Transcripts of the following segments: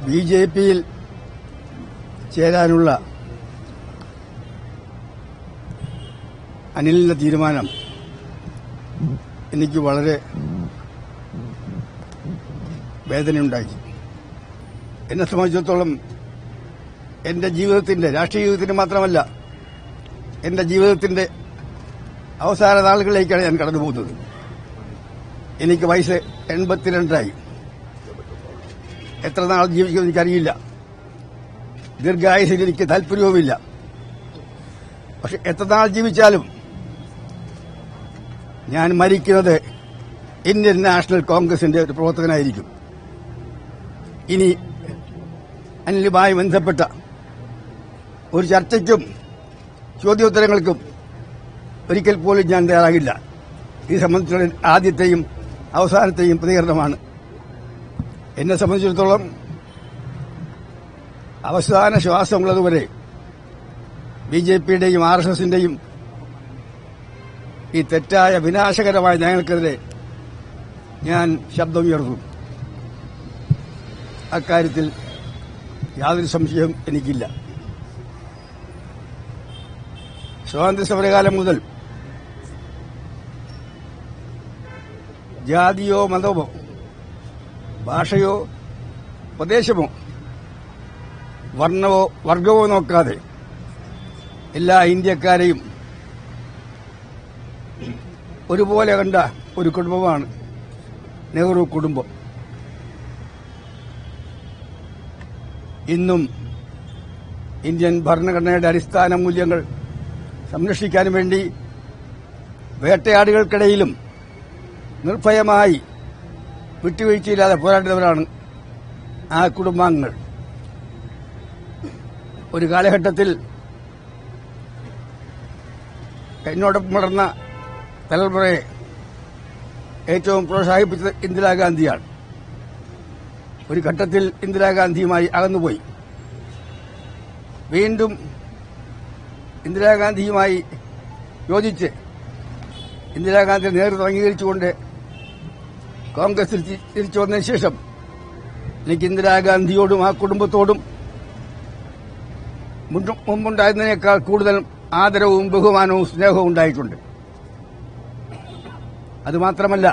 B J പിയിൽ ചേരാനുള്ള അനിലിന്റെ തീരുമാനം എനിക്ക് വളരെ വേദനയുണ്ടാക്കി എന്നെ സംബന്ധിച്ചിടത്തോളം എന്റെ ജീവിതത്തിന്റെ രാഷ്ട്രീയ ജീവിതത്തിന് മാത്രമല്ല എന്റെ ജീവിതത്തിന്റെ അവസാന നാളുകളിലേക്കാണ് ഞാൻ കടന്നു പോകുന്നത് എനിക്ക് വയസ്സ് എൺപത്തിരണ്ടായി എത്ര നാൾ ജീവിക്കുമെന്ന് എനിക്കറിയില്ല ദീർഘായുസിൽ എനിക്ക് താല്പര്യവുമില്ല പക്ഷെ എത്ര നാൾ ജീവിച്ചാലും ഞാൻ മരിക്കുന്നത് ഇന്ത്യൻ നാഷണൽ കോൺഗ്രസിന്റെ ഒരു പ്രവർത്തകനായിരിക്കും ഇനി അനിലുമായി ബന്ധപ്പെട്ട ഒരു ചർച്ചയ്ക്കും ചോദ്യോത്തരങ്ങൾക്കും ഒരിക്കൽ പോലും ഞാൻ തയ്യാറാകില്ല ഇത് സംബന്ധിച്ചുള്ള ആദ്യത്തെയും അവസാനത്തെയും പ്രതികരണമാണ് എന്നെ സംബന്ധിച്ചിടത്തോളം അവസാന ശ്വാസമുള്ളതുവരെ ബി ജെ പിയുടെയും ആർ എസ് എസിന്റെയും ഈ തെറ്റായ വിനാശകരമായ നയങ്ങൾക്കെതിരെ ഞാൻ ശബ്ദമുയർത്തും അക്കാര്യത്തിൽ യാതൊരു സംശയവും എനിക്കില്ല സ്വാതന്ത്ര്യ സമരകാലം മുതൽ ജാതിയോ മതമോ ഭാഷയോ പ്രദേശമോ വർണ്ണമോ വർഗമോ നോക്കാതെ എല്ലാ ഇന്ത്യക്കാരെയും ഒരുപോലെ കണ്ട ഒരു കുടുംബമാണ് നെഹ്റു കുടുംബം ഇന്നും ഇന്ത്യൻ ഭരണഘടനയുടെ അടിസ്ഥാന മൂല്യങ്ങൾ സംരക്ഷിക്കാൻ വേണ്ടി വേട്ടയാടുകൾക്കിടയിലും നിർഭയമായി വിട്ടുവീഴ്ചയില്ലാതെ പോരാടുന്നവരാണ് ആ കുടുംബാംഗങ്ങൾ ഒരു കാലഘട്ടത്തിൽ എന്നോടൊപ്പം വളർന്ന തലമുറയെ ഏറ്റവും പ്രോത്സാഹിപ്പിച്ചത് ഇന്ദിരാഗാന്ധിയാണ് ഒരു ഘട്ടത്തിൽ ഇന്ദിരാഗാന്ധിയുമായി അകന്നുപോയി വീണ്ടും ഇന്ദിരാഗാന്ധിയുമായി യോജിച്ച് ഇന്ദിരാഗാന്ധിയുടെ നേതൃത്വം അംഗീകരിച്ചുകൊണ്ട് കോൺഗ്രസിൽ തി- തിരിച്ചു വന്നതിന് ശേഷം എനിക്ക് ഇന്ദിരാഗാന്ധിയോടും ആ കുടുംബത്തോടും മുൻപ് മുമ്പുണ്ടായിരുന്നതിനേക്കാൾ കൂടുതൽ ആദരവും ബഹുമാനവും സ്നേഹവും ഉണ്ടായിട്ടുണ്ട് അതുമാത്രമല്ല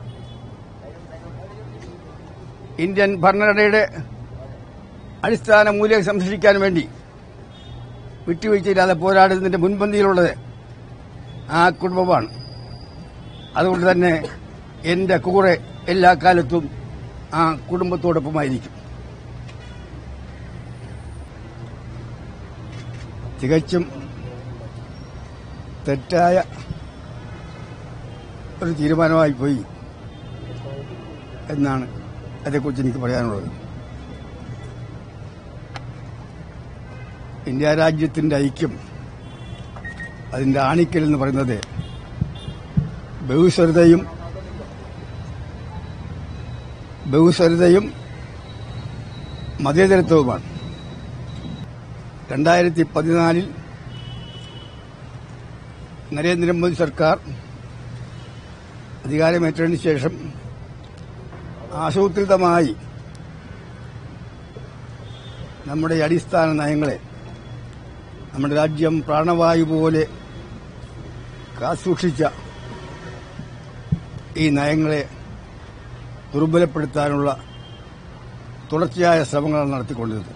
ഇന്ത്യൻ ഭരണഘടനയുടെ അടിസ്ഥാന മൂല്യം സംരക്ഷിക്കാൻ വേണ്ടി വിട്ടുവീഴ്ചയില്ലാതെ പോരാടുന്നതിന്റെ മുൻപന്തിയിലുള്ളത് ആ കുടുംബമാണ് അതുകൊണ്ട് തന്നെ എന്റെ കൂടെ എല്ലാ കാലത്തും ആ കുടുംബത്തോടൊപ്പമായിരിക്കും തികച്ചും തെറ്റായ ഒരു തീരുമാനമായി പോയി എന്നാണ് അതേക്കുറിച്ച് എനിക്ക് പറയാനുള്ളത് ഇന്ത്യ രാജ്യത്തിന്റെ ഐക്യം അതിന്റെ ആണിക്കൽ എന്ന് പറയുന്നത് ബഹുസ്വരതയും ബഹുസ്വരതയും മതേതരത്വവുമാണ് രണ്ടായിരത്തി പതിനാലിൽ നരേന്ദ്രമോദി സർക്കാർ അധികാരമേറ്റതിനു ശേഷം ആസൂത്രിതമായി നമ്മുടെ ഈ അടിസ്ഥാന നയങ്ങളെ നമ്മുടെ രാജ്യം പ്രാണവായു പോലെ കാസൂക്ഷിച്ച ഈ നയങ്ങളെ ദുർബലപ്പെടുത്താനുള്ള തുടർച്ചയായ ശ്രമങ്ങളാണ് നടത്തിക്കൊണ്ടിരുന്നത്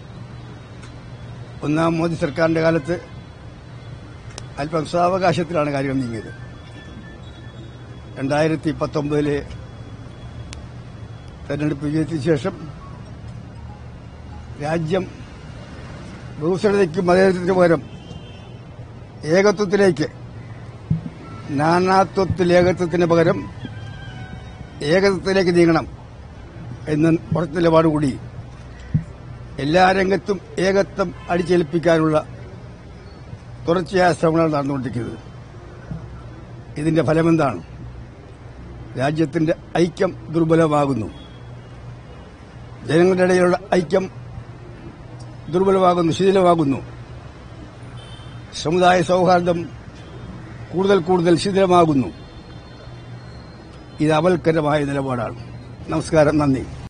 ഒന്നാം മോദി സർക്കാരിന്റെ കാലത്ത് അല്പം സാവകാശത്തിലാണ് കാര്യങ്ങൾ നീങ്ങിയത് രണ്ടായിരത്തി പത്തൊമ്പതിലെ തെരഞ്ഞെടുപ്പ് വിജയത്തിന് ശേഷം രാജ്യം ബഹുസ്വരതയ്ക്കും മതേതരത്തിന് പകരം ഏകത്വത്തിലേക്ക് നാനാത്വത്തിൽ ഏകത്വത്തിന് പകരം ഏകത്വത്തിലേക്ക് നീങ്ങണം എന്ന ഉറച്ച നിലപാടുകൂടി എല്ലാ രംഗത്തും ഏകത്വം അടിച്ചേൽപ്പിക്കാനുള്ള തുടർച്ചയായ ശ്രമങ്ങളാണ് നടന്നുകൊണ്ടിരിക്കുന്നത് ഇതിന്റെ ഫലമെന്താണ് രാജ്യത്തിന്റെ ഐക്യം ദുർബലമാകുന്നു ജനങ്ങളുടെ ഇടയിലുള്ള ഐക്യം ദുർബലമാകുന്നു ശിഥിലമാകുന്നു സമുദായ സൗഹാർദ്ദം കൂടുതൽ കൂടുതൽ ശിഥിലമാകുന്നു ഇത് അപൽക്കരമായ നിലപാടാണ് നമസ്കാരം നന്ദി